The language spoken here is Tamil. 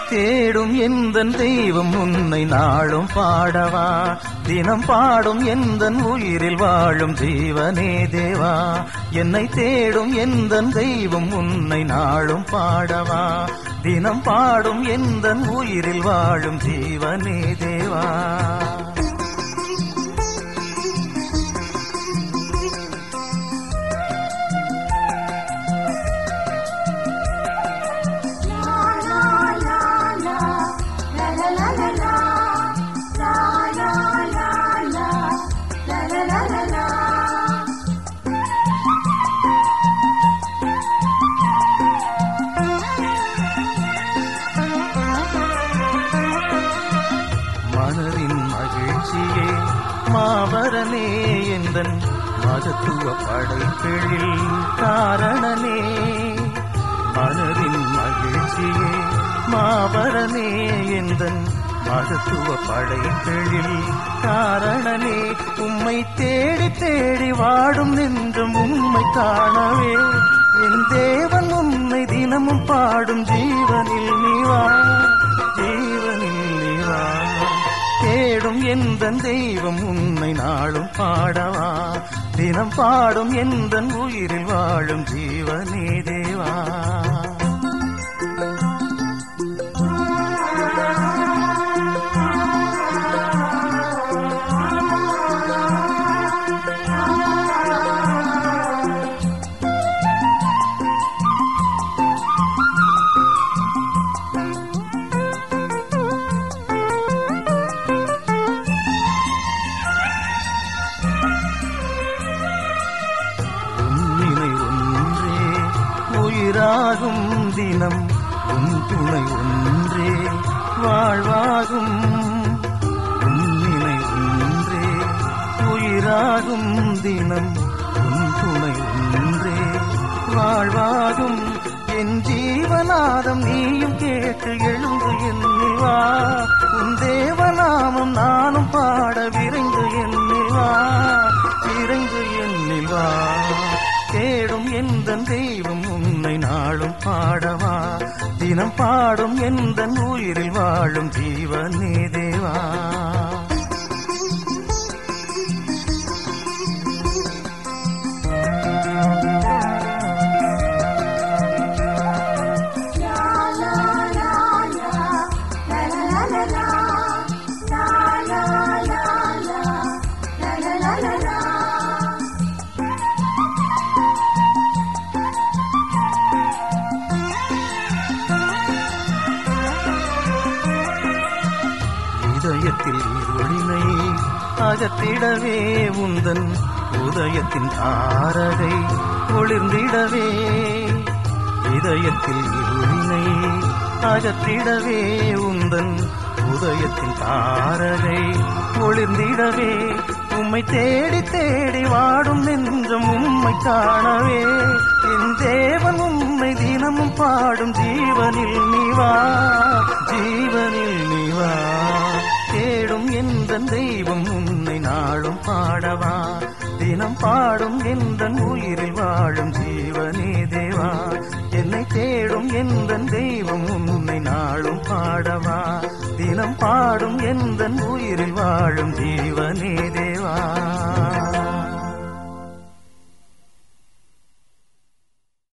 தேடும் எந்தன் தெய்வம் உன்னை நாளும் பாடவா தினம் பாடும் எந்தன் உயிரில் வாழும் ஜீவனே தேவா என்னை தேடும் எந்தன் தெய்வம் உன்னை நாளும் பாடவா தினம் பாடும் எந்தன் உயிரில் வாழும் ஜீவனே தேவா மனதின் மகிழ்ச்சியே மாவரனே எந்தன் மகத்துவ படைப்பிழில் காரணனே மனதின் மகிழ்ச்சியே மாவரனே எந்தன் மகத்துவ படைப்பிழில் காரணனே உம்மை தேடி தேடி வாடும் நின்றும் உம்மை காணவே என் தேவன் உன்னை தினமும் பாடும் ஜீவனில் நீவா ஜீவனில் நீவா தேடும் எந்த தெய்வம் உன்னை நாளும் பாடவா தினம் பாடும் எந்த உயிரில் வாழும் ஜீவனே தேவா உன்னினை ஒன்றே உயிராகும் தினம் உன் துணை ஒன்றே வாழ்வாகும் உன்னினை ஒன்றே உயிராகும் தினம் உன் துணை ஒன்றே வாழ்வாகும் என் ஜீவநாதம் நீயும் கேட்டு எழுந்து என்னில் வா உன் தேவநாமம் நானும் பாட விரைந்து என்னில் வா விரைந்து என்னில் வா தேடும் எந்த தெய்வம் உன்னை நாளும் பாடவா தினம் பாடும் எந்த உயிரில் வாழும் ஜீவனே தேவா இதயத்தில் ஒளிமை அகற்றிடவே உந்தன் உதயத்தின் தாரகை ஒளிர்ந்திடவே இதயத்தில் இருளினை அகற்றிடவே உந்தன் உதயத்தின் தாரகை ஒளிர்ந்திடவே உம்மை தேடி தேடி வாடும் நெஞ்சம் உம்மை காணவே என் தேவன் உம்மை தினமும் பாடும் ஜீவனில் நீவா ஜீவனில் நீவா தேடும் எந்த தெய்வம் உன்னை நாளும் பாடவா தினம் பாடும் எந்த உயிரில் வாழும் ஜீவனே தேவா என்னை தேடும் எந்த தெய்வம் உன்னை நாளும் பாடவா தினம் பாடும் எந்த உயிரில் வாழும் ஜீவனே தேவா